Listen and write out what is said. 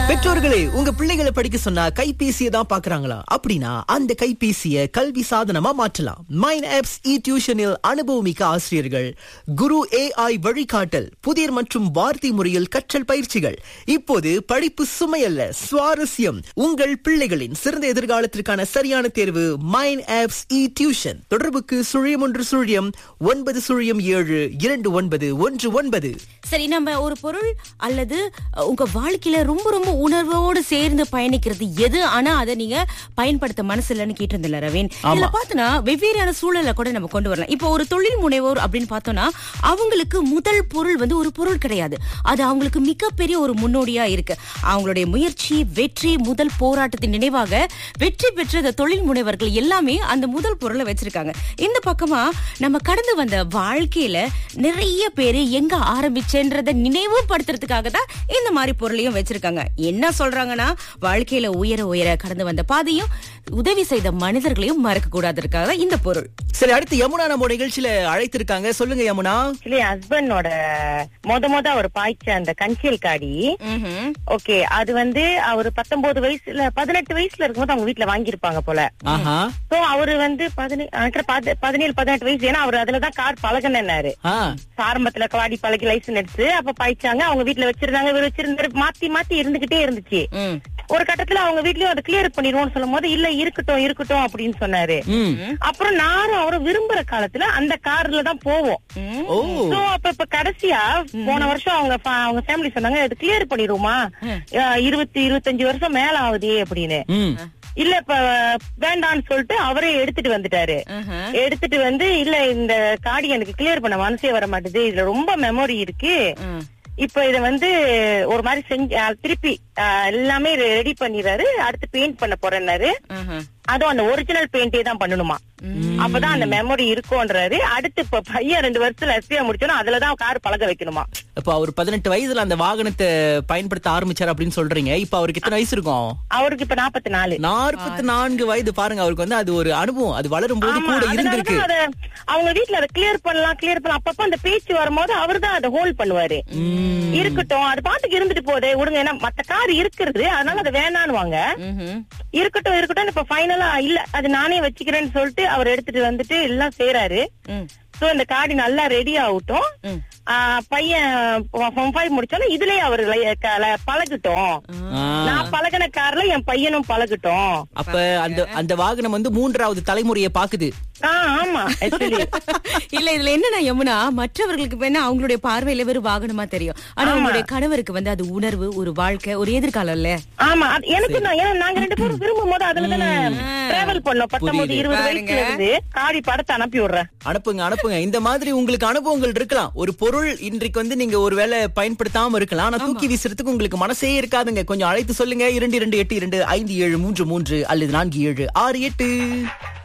பெற்றோர்களே உங்க பிள்ளைகளை படிக்க சொன்னா கைபேசியை தான் பாக்குறாங்களா அப்படின்னா அந்த கைபேசியை கல்வி சாதனமா மாற்றலாம் மைன் ஆப்ஸ் இ டியூஷனில் அனுபவமிக்க ஆசிரியர்கள் குரு ஏஐ வழிகாட்டல் புதிர் மற்றும் வார்த்தை முறையில் கற்றல் பயிற்சிகள் இப்போது படிப்பு சுமையல்ல சுவாரஸ்யம் உங்கள் பிள்ளைகளின் சிறந்த எதிர்காலத்திற்கான சரியான தேர்வு மைன் ஆப்ஸ் இ டியூஷன் தொடர்புக்கு சுழியம் ஒன்று சுழியம் ஒன்பது சுழியம் ஏழு இரண்டு ஒன்பது ஒன்று ஒன்பது சரி நம்ம ஒரு பொருள் அல்லது அஹ், உங்க வாழ்க்கையில ரொம்ப ரொம்ப உணர்வோடு சேர்ந்து பயணிக்கிறது எது ஆனா அதை நீங்க பயன்படுத்த மனசு இல்லைன்னு கேட்டிருந்தில்ல ரவீன் இதுல பார்த்தோன்னா வெவ்வேறான சூழலை கூட நம்ம கொண்டு வரலாம் இப்போ ஒரு தொழில் முனைவோர் அப்படின்னு பார்த்தோம்னா அவங்களுக்கு முதல் பொருள் வந்து ஒரு பொருள் கிடையாது அது அவங்களுக்கு மிகப்பெரிய ஒரு முன்னோடியா இருக்கு அவங்களுடைய முயற்சி வெற்றி முதல் போராட்டத்தின் நினைவாக வெற்றி பெற்ற இந்த தொழில் முனைவர்கள் எல்லாமே அந்த முதல் பொருளை வச்சிருக்காங்க இந்த பக்கமா நம்ம கடந்து வந்த வாழ்க்கையில நிறைய பேரு எங்க ஆரம்பிச்சேன்றத நினைவுபடுத்துறதுக்காக தான் இந்த மாதிரி பொருளையும் வச்சிருக்காங்க என்ன சொல்றாங்கன்னா வாழ்க்கையில உயர உயர கடந்து வந்த பாதையும் உதவி செய்த மனிதர்களையும் மறக்க கூடாதற்காக தான் இந்த பொருள் சரி அடுத்து யமுனா நம்ம நிகழ்ச்சியில அழைத்திருக்காங்க சொல்லுங்க யமுனா ஆக்சுவலி ஹஸ்பண்டோட மொத மொத அவர் பாய்ச்ச அந்த கஞ்சியல் காடி ம்ஹும். ஓகே அது வந்து அவர் பத்தொன்பது வயசுல பதினெட்டு வயசுல இருக்கும்போது அவங்க வீட்டுல வாங்கியிருப்பாங்க போல ஆஹா சோ அவரு வந்து பதினே- actually பதி- பதினேழு பதினெட்டு வயசு ஏன்னா அவர் அதுலதான் கார் பழகினாரு ஆ ஆரம்பத்துல காடி பழகி லைசன்ஸ் எடுத்து அப்ப பாய்ச்சாங்க அவங்க வீட்டுல வச்சிருந்தாங்க இவர் வச்சிருந்தாரு மாத்தி மாத்தி இருந்துகிட்டே இருந்துச்சு ம். ஒரு கட்டத்துல அவங்க வீட்லயும் அதை கிளியர் பண்ணிடுவோம்னு சொல்லும் போது இல்ல இருக்கட்டும் இருக்கட்டும் அப்படின்னு சொன்னாரு ம் அப்புறம் நானும் அவரும் விரும்புற காலத்துல அந்த கார்ல தான் போவோம் ம். ஓ சோ அப்ப இப்ப கடைசியா போன வருஷம் அவங்க fa- அவங்க ஃபேமிலி சொன்னாங்க இது கிளியர் பண்ணிடுவோமா அஹ் இருபத்தி இருபத்தஞ்சு வருஷம் மேல ஆகுதே அப்படின்னு ம் இல்ல இப்ப வேண்டாம்னு சொல்லிட்டு அவரே எடுத்துட்டு வந்துட்டாரு ஆஹா. எடுத்துட்டு வந்து இல்ல இந்த காடி எனக்கு கிளியர் பண்ண மனசே வர மாட்டுது இதுல ரொம்ப மெமரி இருக்கு ம். இப்ப இத வந்து ஒரு மாதிரி செஞ்சு அஹ் திருப்பி அஹ் எல்லாமே ரெடி பண்ணிடுறாரு அடுத்து பெயிண்ட் பண்ண போறேன்னாரு ஆஹா. அதுவும் அந்த ஒரிஜினல் பெயிண்டே தான் பண்ணணுமா அப்பதான் அந்த மெமரி இருக்கும்ன்றாரு அடுத்து இப்ப பையன் ரெண்டு வருஷத்துல எஸ்பியா முடிச்சோன்னா அதுலதான் கார் பழக வைக்கணுமா இப்ப அவர் பதினெட்டு வயசுல அந்த வாகனத்தை பயன்படுத்த ஆரம்பிச்சாரு அப்படின்னு சொல்றீங்க இப்ப அவருக்கு எத்தனை வயசு இருக்கும் அவருக்கு இப்ப நாற்பத்தி நாலு நாற்பத்தி நான்கு வயது பாருங்க அவருக்கு வந்து அது ஒரு அனுபவம் அது வளரும் போது ஆமா, கூட இருந்திருக்கு அதனாலதான் அத அவங்க வீட்டுல அதை கிளியர் பண்ணலாம் கிளியர் பண்ணலாம் அப்பப்ப அந்த பேச்சு வரும்போது அவர்தான் அதை ஹோல்ட் பண்ணுவாரு இருக்கட்டும் அது பாட்டுக்கு இருந்துட்டு போதே விடுங்க ஏன்னா மத்த கார் இருக்கிறது அதனால அதை வேணான்னுவாங்க ம்ஹும். இருக்கட்டும் இருக்கட்டும் இப்ப ஃபைனலா இல்ல அது நானே வச்சுக்கிறேன்னு சொல்லிட்டு அவர் எடுத்துட்டு வந்துட்டு எல்லாம் செய்யறாரு ம். சோ இந்த காடி நல்லா ரெடி ஆகட்டும் ம். ஆ, பையன் ஃபார்ம் ஃபைவ் முடிச்சோன்னா இதுலயே அவர் பழகட்டும் ஆ. நான் பழகின கார்ல என் பையனும் பழகட்டும் அப்ப அந்த அந்த வாகனம் வந்து மூன்றாவது தலைமுறையை பாக்குது ஆ ஆமா ஆக்சுவலி இல்ல இதுல என்னன்னா யமுனா மற்றவர்களுக்கு வேணா அவங்களுடைய பார்வையில வெறும் வாகனமா தெரியும் ஆனா உங்களுடைய கணவருக்கு வந்து அது உணர்வு ஒரு வாழ்க்கை ஒரு எதிர்காலம் இல்ல ஆமா அது எனக்கு தான் ஏன்னா நாங்க ரெண்டு பேரும் விரும்பும் போது அதுல தானே டிராவல் பண்ணோம் பத்தொன்பது புரியுது. இருபது பாருங்க. வயசுல இருந்து காடி படத்தை அனுப்பி விடுறேன் அனுப்புங்க அனுப்புங்க இந்த மாதிரி உங்களுக்கு அனுபவங்கள் இருக்கலாம் ஒரு பொருள் இன்றைக்கு வந்து நீங்க ஒருவேளை பயன்படுத்தாம இருக்கலாம் ஆனா தூக்கி வீசுறதுக்கு உங்களுக்கு மனசே இருக்காதுங்க கொஞ்சம் அழைத்து சொல்லுங்க இரண்டு இரண்டு எட்டு இரண்டு ஐந்து ஏழு மூன்று மூன்று அல்லது நான்கு ஏழு ஆறு எட்டு